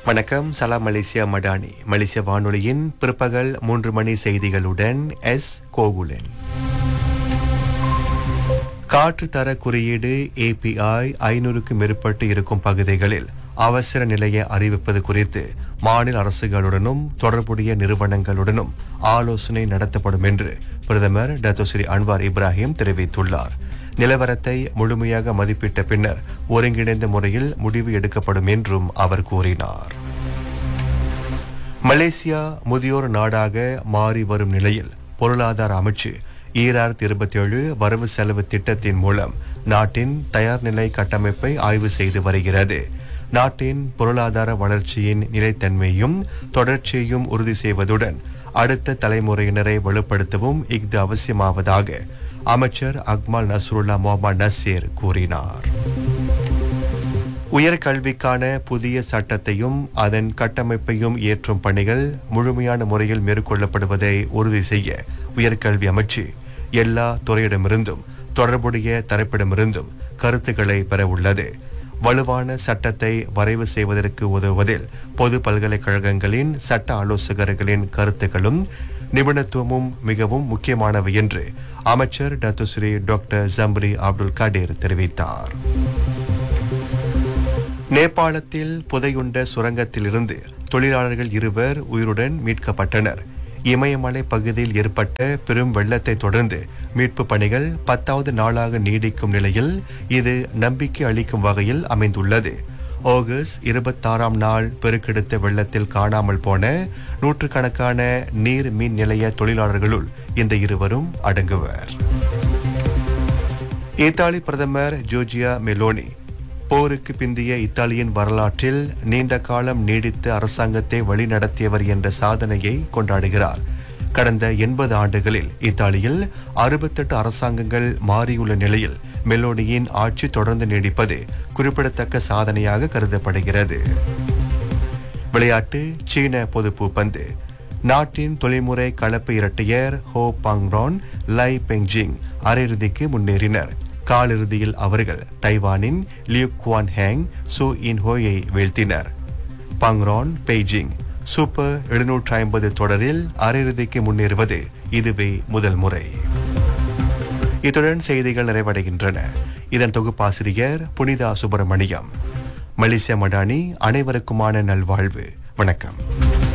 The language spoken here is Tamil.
வணக்கம் சலாம் மலேசியா மடானி மலேசிய வானொலியின் பிற்பகல் மூன்று மணி செய்திகளுடன் எஸ் கோகுலன் காற்று தர குறியீடு ஏபிஐ ஐநூறுக்கும் மேற்பட்டு இருக்கும் பகுதிகளில் அவசர நிலையை அறிவிப்பது குறித்து மாநில அரசுகளுடனும் தொடர்புடைய நிறுவனங்களுடனும் ஆலோசனை நடத்தப்படும் என்று பிரதமர் டத்தோஸ்ரீ அன்வார் இப்ராஹிம் தெரிவித்துள்ளார் நிலவரத்தை முழுமையாக மதிப்பிட்ட பின்னர் ஒருங்கிணைந்த முறையில் முடிவு எடுக்கப்படும் என்றும் அவர் கூறினார் மலேசியா முதியோர் நாடாக மாறி வரும் நிலையில் பொருளாதார அமைச்சு ஈராயிரத்தி இருபத்தி ஏழு வரவு செலவு திட்டத்தின் மூலம் நாட்டின் தயார்நிலை கட்டமைப்பை ஆய்வு செய்து வருகிறது நாட்டின் பொருளாதார வளர்ச்சியின் நிலைத்தன்மையும் தொடர்ச்சியையும் உறுதி செய்வதுடன் அடுத்த தலைமுறையினரை வலுப்படுத்தவும் இஃது அவசியமாவதாக அமைச்சர் அக்மால் நஸ்ருல்லா முகமது நசீர் கூறினார் உயர்கல்விக்கான புதிய சட்டத்தையும் அதன் கட்டமைப்பையும் ஏற்றும் பணிகள் முழுமையான முறையில் மேற்கொள்ளப்படுவதை உறுதி செய்ய உயர்கல்வி அமைச்சு எல்லா துறையிடமிருந்தும் தொடர்புடைய தரப்பிடமிருந்தும் கருத்துக்களை பெற உள்ளது வலுவான சட்டத்தை வரைவு செய்வதற்கு உதவுவதில் பொது பல்கலைக்கழகங்களின் சட்ட ஆலோசகர்களின் கருத்துக்களும் நிபுணத்துவமும் மிகவும் முக்கியமானவை என்று அமைச்சர் Datuk Seri doctor Zambry Abdul Kadir தெரிவித்தார் நேபாளத்தில் புதையுண்ட சுரங்கத்திலிருந்து தொழிலாளர்கள் இருவர் உயிருடன் மீட்கப்பட்டனர் இமயமலை பகுதியில் ஏற்பட்ட பெரும் வெள்ளத்தை தொடர்ந்து மீட்பு பணிகள் பத்தாவது நாளாக நீடிக்கும் நிலையில் இது நம்பிக்கை அளிக்கும் வகையில் அமைந்துள்ளது ஆகஸ்ட் இருபத்தாறாம் நாள் பெருக்கெடுத்த வெள்ளத்தில் காணாமல் போன நூற்றுக்கணக்கான நீர் மின் நிலைய தொழிலாளர்களுள் இந்த இருவரும் அடங்குவர் இத்தாலி பிரதமர் ஜோர்ஜியா மெலோனி போருக்கு பிந்தைய இத்தாலியின் வரலாற்றில் நீண்ட காலம் நீடித்த அரசாங்கத்தை வழிநடத்தியவர் என்ற சாதனையை கொண்டாடுகிறார் கடந்த எண்பது ஆண்டுகளில் இத்தாலியில் அறுபத்தெட்டு அரசாங்கங்கள் மாறியுள்ள நிலையில் மெலோனியின் ஆட்சி தொடர்ந்து நீடிப்பது குறிப்பிடத்தக்க சாதனையாக கருதப்படுகிறது விளையாட்டு சீன பொதுப்பு பந்து நாட்டின் தொழில்முறை கலப்பு இரட்டையர் ஹோ பாங்ரான் லை பெங்ஜிங் அரையிறுதிக்கு முன்னேறினர் காலிறுதியில் அவர்கள் தைவானின் லியூ குவான் ஹேங் சு இன் ஹோயை வீழ்த்தினர் பங்ரான் பெய்ஜிங் சூப்பர் எழுநூற்றி ஐம்பது தொடரில் அரையிறுதிக்கு முன்னேறுவது இதுவே முதல் முறை இத்துடன் செய்திகள் நிறைவடைகின்றன இதன் தொகுப்பாசிரியர் புனிதா சுப்பிரமணியம் மலேசிய மடானி அனைவருக்குமான நல்வாழ்வு வணக்கம்